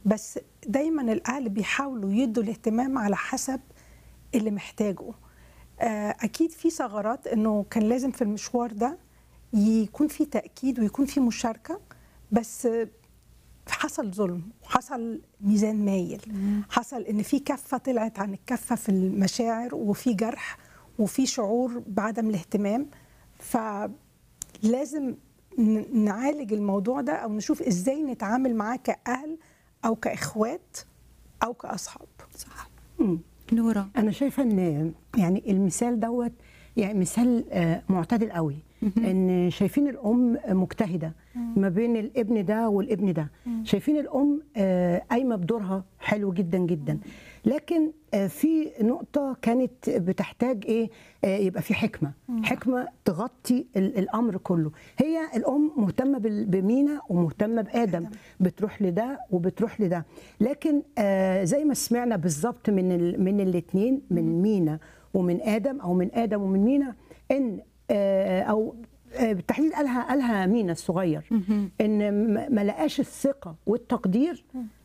بس دايما الاهل بيحاولوا يدوا الاهتمام على حسب اللي محتاجه آه، اكيد في ثغرات انه كان لازم في المشوار ده يكون في تاكيد ويكون في مشاركه بس آه، حصل ظلم وحصل ميزان مايل حصل ان في كفه طلعت عن الكفه في المشاعر وفي جرح وفي شعور بعدم الاهتمام فلازم ن- نعالج الموضوع ده او نشوف ازاي نتعامل معاه كاهل او كاخوات او كاصحاب صح مم. نورا انا شايفه ان يعني المثال دوت يعني مثال آه، معتدل قوي ان شايفين الام مجتهده ما بين الابن ده والابن ده شايفين الام آه، قايمه بدورها حلو جدا جدا لكن آه، في نقطه كانت بتحتاج ايه آه، يبقى في حكمه حكمه تغطي ال- الامر كله هي الام مهتمه بال- بمينا ومهتمه بادم بتروح لده وبتروح لده لكن آه، زي ما سمعنا بالظبط من ال من الاثنين من مينا ومن ادم او من ادم ومن مينا ان آه، او آه، بالتحديد قالها قالها مينا الصغير ان ما ما لقاش الثقه والتقدير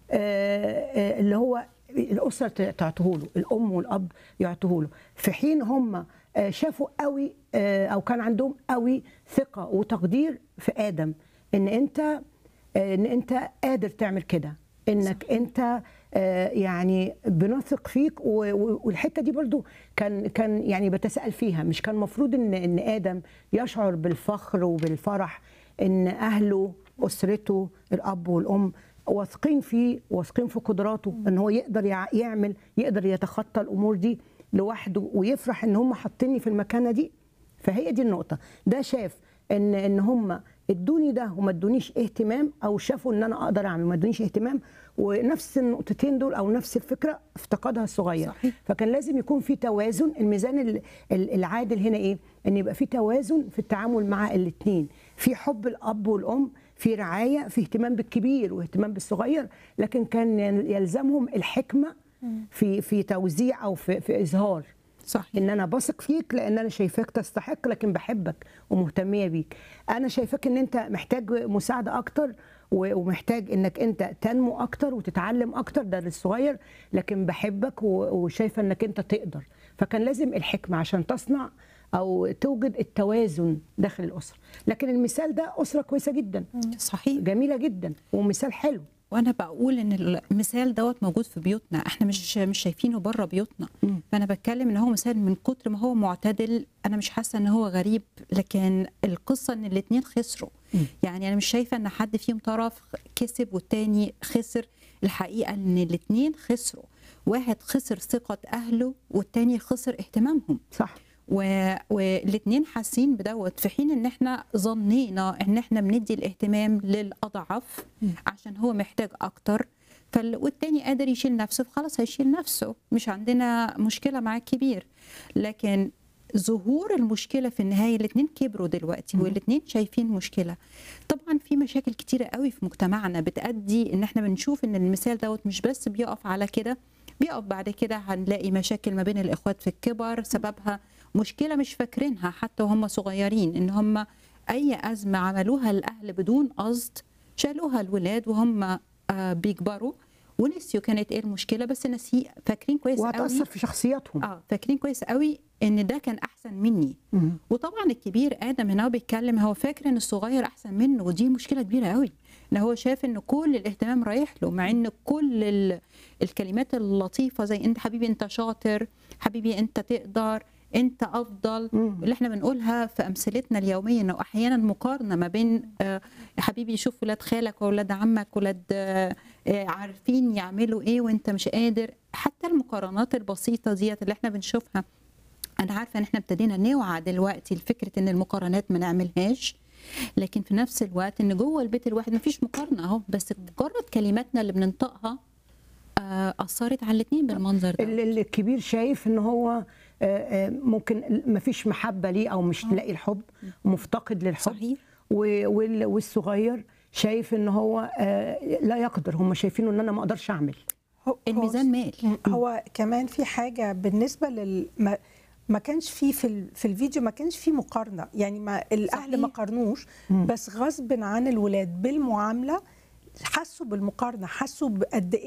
آه، آه، اللي هو الاسره ت- تعطيه له الام والاب يعطوه له في حين هم آه، شافوا قوي آه، او كان عندهم قوي ثقه وتقدير في ادم ان انت آه، ان انت قادر تعمل كده انك صح. انت آه، يعني بنثق فيك و- و- والحته دي برضو كان كان يعني بتساءل فيها مش كان المفروض ان ان ادم يشعر بالفخر وبالفرح ان اهله اسرته الاب والام واثقين فيه واثقين في قدراته ان هو يقدر يع- يعمل يقدر يتخطى الامور دي لوحده ويفرح ان هم حاطيني في المكانه دي فهي دي النقطه ده شاف ان ان هم ادوني ده وما ادونيش اهتمام او شافوا ان انا اقدر اعمل ما ادونيش اهتمام ونفس النقطتين دول او نفس الفكره افتقدها الصغير صحيح. فكان لازم يكون في توازن الميزان ال- ال- العادل هنا ايه ان يبقى في توازن في التعامل مع الاثنين في حب الاب والام في رعايه في اهتمام بالكبير واهتمام بالصغير لكن كان يلزمهم الحكمه في في توزيع او في في اظهار صحيح ان انا بثق فيك لان انا شايفاك تستحق لكن بحبك ومهتميه بيك انا شايفاك ان انت محتاج مساعده اكتر و- ومحتاج انك انت تنمو اكتر وتتعلم اكتر ده للصغير لكن بحبك و- وشايفه انك انت تقدر فكان لازم الحكمه عشان تصنع او توجد التوازن داخل الاسره لكن المثال ده اسره كويسه جدا صحيح جميله جدا ومثال حلو وانا بقول ان المثال دوت موجود في بيوتنا احنا مش مش شايفينه بره بيوتنا مم. فانا بتكلم ان هو مثال من كتر ما هو معتدل انا مش حاسه ان هو غريب لكن القصه ان الاثنين خسروا مم. يعني انا مش شايفه ان حد فيهم طرف كسب والتاني خسر الحقيقه ان الاثنين خسروا واحد خسر ثقه اهله والتاني خسر اهتمامهم صح و... والاثنين حاسين بدوت في حين ان احنا ظنينا ان احنا بندي الاهتمام للاضعف عشان هو محتاج اكتر فال... والتاني قادر يشيل نفسه فخلاص هيشيل نفسه مش عندنا مشكله معاه كبير لكن ظهور المشكله في النهايه الاثنين كبروا دلوقتي والاثنين شايفين مشكله طبعا في مشاكل كتيره قوي في مجتمعنا بتادي ان احنا بنشوف ان المثال دوت مش بس بيقف على كده بيقف بعد كده هنلاقي مشاكل ما بين الاخوات في الكبر سببها مشكله مش فاكرينها حتى وهم صغيرين ان هم اي ازمه عملوها الاهل بدون قصد شالوها الولاد وهم آه، بيكبروا ونسيوا كانت ايه المشكله بس نسي فاكرين كويس قوي وهتاثر في شخصياتهم اه فاكرين كويس قوي ان ده كان احسن مني مم. وطبعا الكبير ادم هنا هو بيتكلم هو فاكر ان الصغير احسن منه ودي مشكله كبيره قوي ان هو شاف ان كل الاهتمام رايح له مع ان كل ال- الكلمات اللطيفه زي انت حبيبي انت شاطر حبيبي انت تقدر انت افضل مم. اللي احنا بنقولها في امثلتنا اليوميه انه احيانا مقارنه ما بين آه، يا حبيبي شوف ولاد خالك وولاد عمك ولاد آه، آه، عارفين يعملوا ايه وانت مش قادر حتى المقارنات البسيطه ديت اللي احنا بنشوفها انا عارفه ان احنا ابتدينا نوعى دلوقتي لفكره ان المقارنات ما نعملهاش لكن في نفس الوقت ان جوه البيت الواحد ما فيش مقارنه اهو بس مجرد كلماتنا اللي بننطقها آه، اثرت على الاثنين بالمنظر ده ال- ال- الكبير شايف ان هو آه، آه، ممكن مفيش محبه ليه او مش لاقي الحب مفتقد للحب صحيح و- وال- والصغير شايف ان هو آه، لا يقدر هم شايفينه ان انا ما اقدرش اعمل هو- الميزان مال هو كمان في حاجه بالنسبه لل ما, ما كانش في في, ال- في الفيديو ما كانش في مقارنه يعني ما الاهل صحيح. ما قارنوش بس غصب عن الولاد بالمعامله حسوا بالمقارنه حسوا بقد